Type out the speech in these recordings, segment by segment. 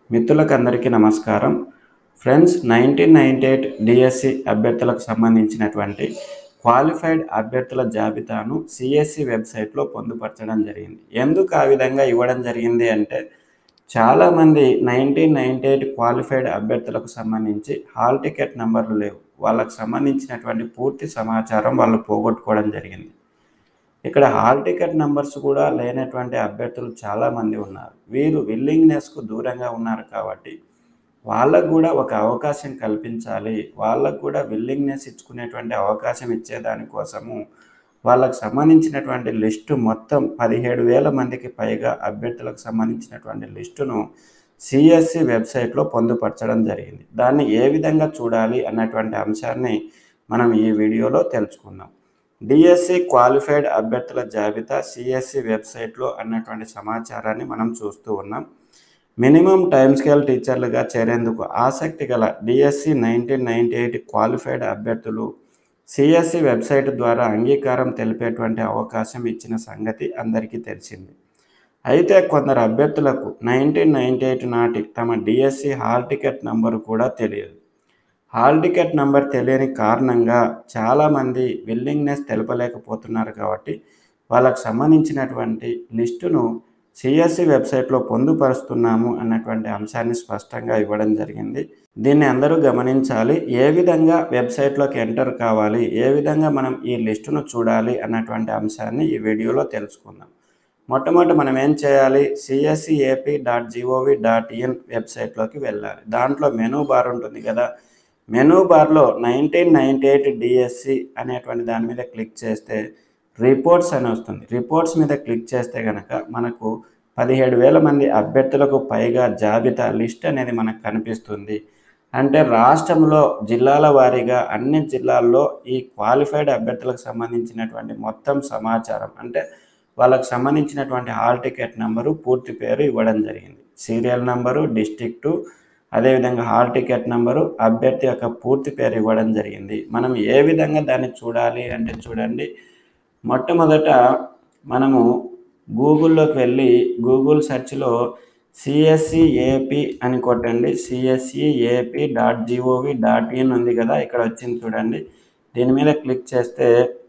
మిత్రులకు అందరికీ నమస్కారం friends nineteen ninety eight DSC అభ్యర్థులకు సంబంధించినటువంటి క్వాలిఫైడ్ అభ్యర్థుల జాబితాను సిఎస్సి వెబ్సైట్లో పొందుపరచడం జరిగింది ఎందుకు ఆ విధంగా ఇవ్వడం జరిగింది అంటే చాలామంది నైన్టీన్ నైంటీ ఎయిట్ క్వాలిఫైడ్ అభ్యర్థులకు సంబంధించి హాల్ టికెట్ నెంబర్లు లేవు వాళ్ళకు సంబంధించినటువంటి పూర్తి సమాచారం వాళ్ళు పోగొట్టుకోవడం జరిగింది ఇక్కడ హాల్ టికెట్ నెంబర్స్ కూడా లేనటువంటి అభ్యర్థులు చాలామంది ఉన్నారు వీరు విల్లింగ్నెస్కు దూరంగా ఉన్నారు కాబట్టి వాళ్ళకు కూడా ఒక అవకాశం కల్పించాలి వాళ్ళకు కూడా విల్లింగ్నెస్ ఇచ్చుకునేటువంటి అవకాశం ఇచ్చేదానికోసము వాళ్ళకు సంబంధించినటువంటి లిస్టు మొత్తం పదిహేడు వేల మందికి పైగా అభ్యర్థులకు సంబంధించినటువంటి లిస్టును సిఎస్సి వెబ్సైట్లో పొందుపరచడం జరిగింది దాన్ని ఏ విధంగా చూడాలి అన్నటువంటి అంశాన్ని మనం ఈ వీడియోలో తెలుసుకుందాం డిఎస్సి క్వాలిఫైడ్ అభ్యర్థుల జాబితా సిఎస్సి వెబ్సైట్లో అన్నటువంటి సమాచారాన్ని మనం చూస్తూ ఉన్నాం మినిమం టైం స్కేల్ టీచర్లుగా చేరేందుకు ఆసక్తి గల DSC nineteen ninety eight qualified అభ్యర్థులు సిఎస్సి వెబ్సైట్ ద్వారా అంగీకారం తెలిపేటువంటి అవకాశం ఇచ్చిన సంగతి అందరికీ తెలిసింది అయితే కొందరు అభ్యర్థులకు నైన్టీన్ నైంటీ ఎయిట్ నాటి తమ డిఎస్సి హాల్ టికెట్ నంబరు కూడా తెలియదు హాల్ టికెట్ నంబర్ తెలియని కారణంగా చాలామంది విల్లింగ్నెస్ తెలపలేకపోతున్నారు కాబట్టి వాళ్ళకు సంబంధించినటువంటి లిస్టును సిఎస్సి వెబ్సైట్లో పొందుపరుస్తున్నాము అన్నటువంటి అంశాన్ని స్పష్టంగా ఇవ్వడం జరిగింది దీన్ని అందరూ గమనించాలి ఏ విధంగా వెబ్సైట్లోకి ఎంటర్ కావాలి ఏ విధంగా మనం ఈ లిస్టును చూడాలి అన్నటువంటి అంశాన్ని ఈ వీడియోలో తెలుసుకుందాం మొట్టమొదటి మనం ఏం చేయాలి CSE AP dot GOV dot in వెబ్సైట్లోకి వెళ్ళాలి దాంట్లో మెనూ బార్ ఉంటుంది కదా మెనూ బార్లో నైన్టీన్ నైంటీ ఎయిట్ డిఎస్సి అనేటువంటి దాని మీద క్లిక్ చేస్తే రిపోర్ట్స్ అని వస్తుంది రిపోర్ట్స్ మీద క్లిక్ చేస్తే కనుక మనకు పదిహేడు వేల మంది అభ్యర్థులకు పైగా జాబితా లిస్ట్ అనేది మనకు కనిపిస్తుంది అంటే రాష్ట్రంలో జిల్లాల వారీగా అన్ని జిల్లాల్లో ఈ క్వాలిఫైడ్ అభ్యర్థులకు సంబంధించినటువంటి మొత్తం సమాచారం అంటే వాళ్ళకు సంబంధించినటువంటి హాల్ టికెట్ నెంబరు పూర్తి పేరు ఇవ్వడం జరిగింది సీరియల్ నెంబరు డిస్టిక్టు అదేవిధంగా హాల్ టికెట్ నెంబరు అభ్యర్థి యొక్క పూర్తి పేరు ఇవ్వడం జరిగింది మనం ఏ విధంగా దాన్ని చూడాలి అంటే చూడండి మొట్టమొదట మనము గూగుల్లోకి వెళ్ళి గూగుల్ సెర్చ్లో సిఎస్సి ఏపీ అని కొట్టండి CSE AP dot GOV dot in ఉంది కదా ఇక్కడ వచ్చింది చూడండి దీని మీద క్లిక్ చేస్తే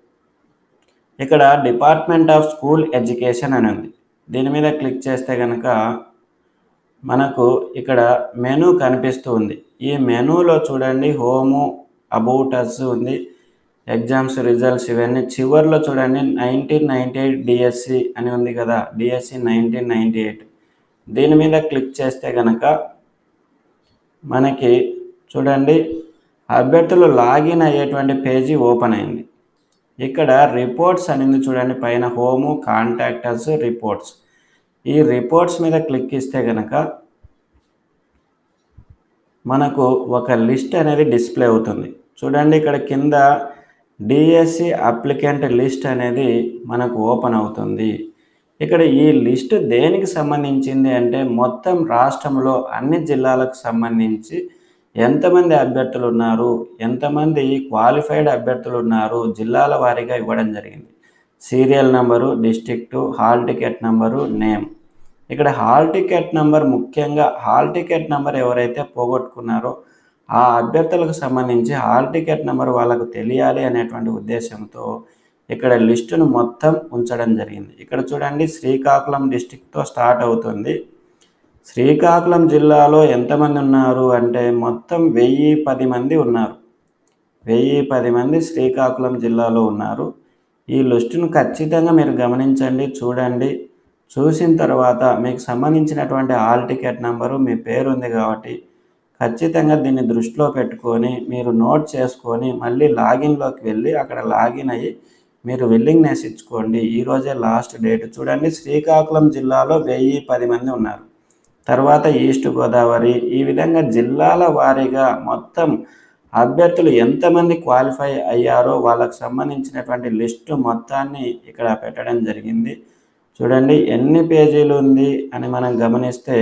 ఇక్కడ డిపార్ట్మెంట్ ఆఫ్ స్కూల్ ఎడ్యుకేషన్ అని ఉంది దీని మీద క్లిక్ చేస్తే కనుక మనకు ఇక్కడ మెనూ కనిపిస్తూ ఉంది ఈ మెనూలో చూడండి హోము అబౌటస్ ఉంది ఎగ్జామ్స్ రిజల్ట్స్ ఇవన్నీ చివరిలో చూడండి నైన్టీన్ నైంటీ ఎయిట్ డిఎస్సి అని ఉంది కదా డిఎస్సి నైన్టీన్ నైంటీ ఎయిట్ దీని మీద క్లిక్ చేస్తే కనుక మనకి చూడండి అభ్యర్థులు లాగిన్ అయ్యేటువంటి పేజీ ఓపెన్ అయింది ఇక్కడ రిపోర్ట్స్ అనేది చూడండి పైన హోము కాంటాక్టర్స్ రిపోర్ట్స్ ఈ రిపోర్ట్స్ మీద క్లిక్ ఇస్తే కనుక మనకు ఒక లిస్ట్ అనేది డిస్ప్లే అవుతుంది చూడండి ఇక్కడ కింద డిఎస్సి అప్లికెంట్ లిస్ట్ అనేది మనకు ఓపెన్ అవుతుంది ఇక్కడ ఈ లిస్ట్ దేనికి సంబంధించింది అంటే మొత్తం రాష్ట్రంలో అన్ని జిల్లాలకు సంబంధించి ఎంతమంది అభ్యర్థులు ఉన్నారు ఎంతమంది క్వాలిఫైడ్ అభ్యర్థులు ఉన్నారు జిల్లాల వారీగా ఇవ్వడం జరిగింది serial number district hall ticket number name ఇక్కడ హాల్ టికెట్ నెంబర్ ముఖ్యంగా హాల్ టికెట్ నెంబర్ ఎవరైతే పోగొట్టుకున్నారో ఆ అభ్యర్థులకు సంబంధించి హాల్ టికెట్ నెంబర్ వాళ్ళకు తెలియాలి అనేటువంటి ఉద్దేశంతో ఇక్కడ లిస్టును మొత్తం ఉంచడం జరిగింది ఇక్కడ చూడండి శ్రీకాకుళం డిస్టిక్తో స్టార్ట్ అవుతుంది శ్రీకాకుళం జిల్లాలో ఎంతమంది ఉన్నారు అంటే మొత్తం వెయ్యి పది మంది ఉన్నారు వెయ్యి పది మంది శ్రీకాకుళం జిల్లాలో ఉన్నారు ఈ లిస్టును ఖచ్చితంగా మీరు గమనించండి చూడండి చూసిన తర్వాత మీకు సంబంధించినటువంటి హాల్ టికెట్ నెంబరు మీ పేరు ఉంది కాబట్టి ఖచ్చితంగా దీన్ని దృష్టిలో పెట్టుకొని మీరు నోట్ చేసుకొని మళ్ళీ లాగిన్లోకి వెళ్ళి అక్కడ లాగిన్ అయ్యి మీరు విల్లింగ్నెస్ ఇచ్చుకోండి ఈరోజే లాస్ట్ డేట్ చూడండి శ్రీకాకుళం జిల్లాలో వెయ్యి పది మంది ఉన్నారు తర్వాత ఈస్ట్ గోదావరి ఈ విధంగా జిల్లాల వారీగా మొత్తం అభ్యర్థులు ఎంతమంది క్వాలిఫై అయ్యారో వాళ్ళకు సంబంధించినటువంటి లిస్టు మొత్తాన్ని ఇక్కడ పెట్టడం జరిగింది చూడండి ఎన్ని పేజీలు ఉంది అని మనం గమనిస్తే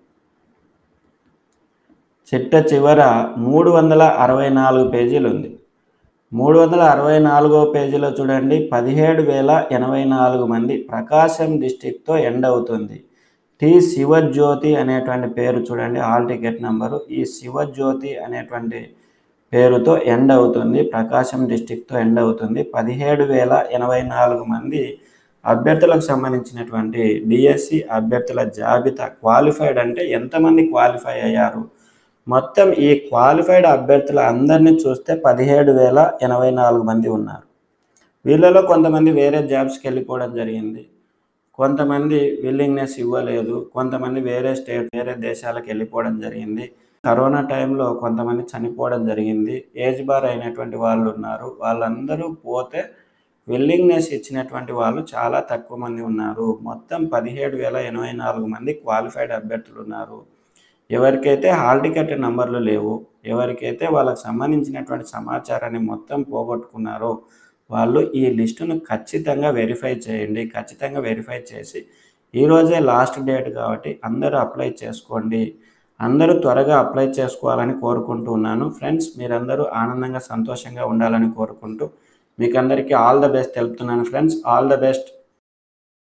చిట్ట చివర మూడు వందల అరవై నాలుగు పేజీలు ఉంది మూడు వందల అరవై నాలుగో పేజీలో చూడండి పదిహేడు వేల ఎనభై నాలుగు మంది ప్రకాశం డిస్టిక్తో ఎండ్ అవుతుంది టి శివజ్యోతి అనేటువంటి పేరు చూడండి హాల్ టికెట్ నెంబరు ఈ శివజ్యోతి అనేటువంటి పేరుతో ఎండ్ అవుతుంది ప్రకాశం డిస్టిక్తో ఎండ్ అవుతుంది పదిహేడు వేల ఎనభై నాలుగు మంది అభ్యర్థులకు సంబంధించినటువంటి డిఎస్సి అభ్యర్థుల జాబితా క్వాలిఫైడ్ అంటే ఎంతమంది క్వాలిఫై అయ్యారు మొత్తం ఈ క్వాలిఫైడ్ అభ్యర్థుల అందరినీ చూస్తే పదిహేడు వేల ఎనభై నాలుగు మంది ఉన్నారు వీళ్ళలో కొంతమంది వేరే జాబ్స్కి వెళ్ళిపోవడం జరిగింది కొంతమంది విల్లింగ్నెస్ ఇవ్వలేదు కొంతమంది వేరే స్టేట్ వేరే దేశాలకు వెళ్ళిపోవడం జరిగింది కరోనా టైంలో కొంతమంది చనిపోవడం జరిగింది ఏజ్ బార్ అయినటువంటి వాళ్ళు ఉన్నారు వాళ్ళందరూ పోతే విల్లింగ్నెస్ ఇచ్చినటువంటి వాళ్ళు చాలా తక్కువ మంది ఉన్నారు మొత్తం పదిహేడు వేల ఎనభై నాలుగు మంది క్వాలిఫైడ్ అభ్యర్థులు ఉన్నారు ఎవరికైతే హాల్ టికెట్ నంబర్లు లేవు ఎవరికైతే వాళ్ళకి సంబంధించినటువంటి సమాచారాన్ని మొత్తం పోగొట్టుకున్నారో వాళ్ళు ఈ లిస్టును ఖచ్చితంగా వెరిఫై చేయండి ఖచ్చితంగా వెరిఫై చేసి ఈరోజే లాస్ట్ డేట్ కాబట్టి అందరూ అప్లై చేసుకోండి అందరూ త్వరగా అప్లై చేసుకోవాలని కోరుకుంటూ ఉన్నాను ఫ్రెండ్స్ మీరందరూ ఆనందంగా సంతోషంగా ఉండాలని కోరుకుంటూ మీకు అందరికీ ఆల్ ద బెస్ట్ తెలుపుతున్నాను ఫ్రెండ్స్ ఆల్ ద బెస్ట్